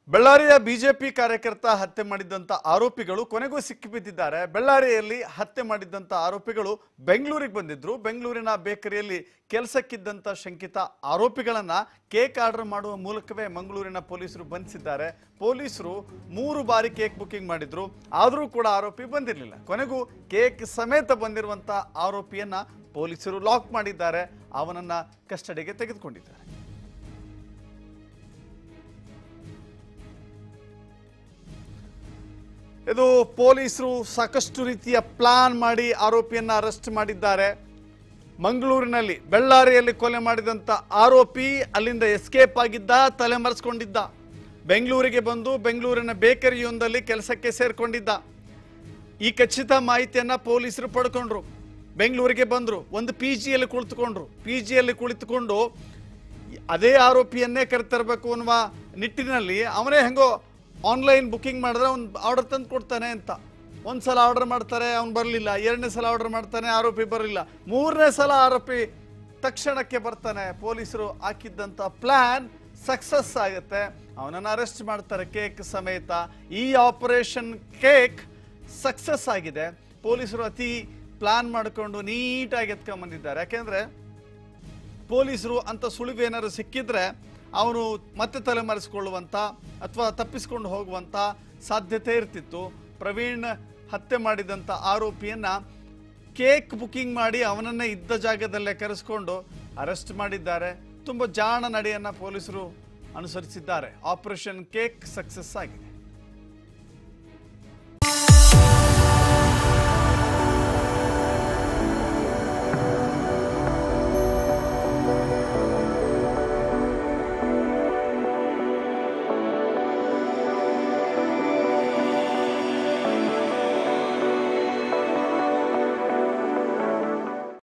ಬಳ್ಳಾರಿಯ ಬಿಜೆಪಿ ಕಾರ್ಯಕರ್ತ ಹತ್ಯೆ ಮಾಡಿದ್ದಂಥ ಆರೋಪಿಗಳು ಕೊನೆಗೂ ಸಿಕ್ಕಿಬಿದ್ದಿದ್ದಾರೆ ಬಳ್ಳಾರಿಯಲ್ಲಿ ಹತ್ಯೆ ಮಾಡಿದ್ದಂಥ ಆರೋಪಿಗಳು ಬೆಂಗಳೂರಿಗೆ ಬಂದಿದ್ರು ಬೆಂಗಳೂರಿನ ಬೇಕರಿಯಲ್ಲಿ ಕೆಲಸಕ್ಕಿದ್ದಂಥ ಶಂಕಿತ ಆರೋಪಿಗಳನ್ನ ಕೇಕ್ ಆರ್ಡರ್ ಮಾಡುವ ಮೂಲಕವೇ ಮಂಗಳೂರಿನ ಪೊಲೀಸರು ಬಂಧಿಸಿದ್ದಾರೆ ಪೊಲೀಸರು ಮೂರು ಬಾರಿ ಕೇಕ್ ಬುಕಿಂಗ್ ಮಾಡಿದ್ರು ಆದರೂ ಕೂಡ ಆರೋಪಿ ಬಂದಿರಲಿಲ್ಲ ಕೊನೆಗೂ ಕೇಕ್ ಸಮೇತ ಬಂದಿರುವಂಥ ಆರೋಪಿಯನ್ನ ಪೊಲೀಸರು ಲಾಕ್ ಮಾಡಿದ್ದಾರೆ ಅವನನ್ನ ಕಸ್ಟಡಿಗೆ ತೆಗೆದುಕೊಂಡಿದ್ದಾರೆ ಇದು ಪೊಲೀಸರು ಸಾಕಷ್ಟು ರೀತಿಯ ಪ್ಲಾನ್ ಮಾಡಿ ಆರೋಪಿಯನ್ನ ಅರೆಸ್ಟ್ ಮಾಡಿದ್ದಾರೆ ಮಂಗಳೂರಿನಲ್ಲಿ ಬೆಳ್ಳಾರಿಯಲ್ಲಿ ಕೊಲೆ ಮಾಡಿದಂಥ ಆರೋಪಿ ಅಲ್ಲಿಂದ ಎಸ್ಕೇಪ್ ಆಗಿದ್ದ ತಲೆಮರೆಸ್ಕೊಂಡಿದ್ದ ಬೆಂಗಳೂರಿಗೆ ಬಂದು ಬೆಂಗಳೂರಿನ ಬೇಕರಿಯೊಂದಲ್ಲಿ ಕೆಲಸಕ್ಕೆ ಸೇರ್ಕೊಂಡಿದ್ದ ಈ ಖಚಿತ ಮಾಹಿತಿಯನ್ನ ಪೊಲೀಸರು ಪಡ್ಕೊಂಡ್ರು ಬೆಂಗಳೂರಿಗೆ ಬಂದರು ಒಂದು ಪಿ ಜಿಯಲ್ಲಿ ಕುಳಿತುಕೊಂಡ್ರು ಪಿ ಜಿಯಲ್ಲಿ ಕುಳಿತುಕೊಂಡು ಅದೇ ಆರೋಪಿಯನ್ನೇ ಕರೆತರಬೇಕು ಅನ್ನುವ ನಿಟ್ಟಿನಲ್ಲಿ ಅವನೇ ಹೆಂಗೋ ಆನ್ಲೈನ್ ಬುಕಿಂಗ್ ಮಾಡಿದ್ರೆ ಅವ್ನು ಆರ್ಡರ್ ತಂದು ಕೊಡ್ತಾನೆ ಅಂತ ಒಂದು ಸಲ ಆರ್ಡರ್ ಮಾಡ್ತಾರೆ ಅವ್ನು ಬರಲಿಲ್ಲ ಎರಡನೇ ಸಲ ಆರ್ಡರ್ ಮಾಡ್ತಾನೆ ಆರೋಪಿ ಬರಲಿಲ್ಲ ಮೂರನೇ ಸಲ ಆರೋಪಿ ತಕ್ಷಣಕ್ಕೆ ಬರ್ತಾನೆ ಪೊಲೀಸರು ಹಾಕಿದ್ದಂಥ ಪ್ಲ್ಯಾನ್ ಸಕ್ಸಸ್ ಆಗುತ್ತೆ ಅವನನ್ನು ಅರೆಸ್ಟ್ ಮಾಡ್ತಾರೆ ಕೇಕ್ ಸಮೇತ ಈ ಆಪರೇಷನ್ ಕೇಕ್ ಸಕ್ಸಸ್ ಆಗಿದೆ ಪೊಲೀಸರು ಅತಿ ಪ್ಲಾನ್ ಮಾಡಿಕೊಂಡು ನೀಟಾಗಿ ಎತ್ಕೊಂಬಂದಿದ್ದಾರೆ ಯಾಕೆಂದರೆ ಪೊಲೀಸರು ಅಂತ ಸುಳಿವು ಏನಾದ್ರು ಸಿಕ್ಕಿದ್ರೆ ಅವನು ಮತ್ತೆ ತಲೆಮರೆಸಿಕೊಳ್ಳುವಂಥ ಅಥವಾ ತಪ್ಪಿಸ್ಕೊಂಡು ಹೋಗುವಂಥ ಸಾಧ್ಯತೆ ಇರ್ತಿತ್ತು ಪ್ರವೀಣ್ ಹತ್ಯೆ ಮಾಡಿದಂಥ ಆರೋಪಿಯನ್ನ ಕೇಕ್ ಬುಕಿಂಗ್ ಮಾಡಿ ಅವನನ್ನೇ ಇದ್ದ ಜಾಗದಲ್ಲೇ ಕರೆಸ್ಕೊಂಡು ಅರೆಸ್ಟ್ ಮಾಡಿದ್ದಾರೆ ತುಂಬ ಜಾಣ ನಡೆಯನ್ನು ಪೊಲೀಸರು ಅನುಸರಿಸಿದ್ದಾರೆ ಆಪರೇಷನ್ ಕೇಕ್ ಸಕ್ಸಸ್ ಆಗಿದೆ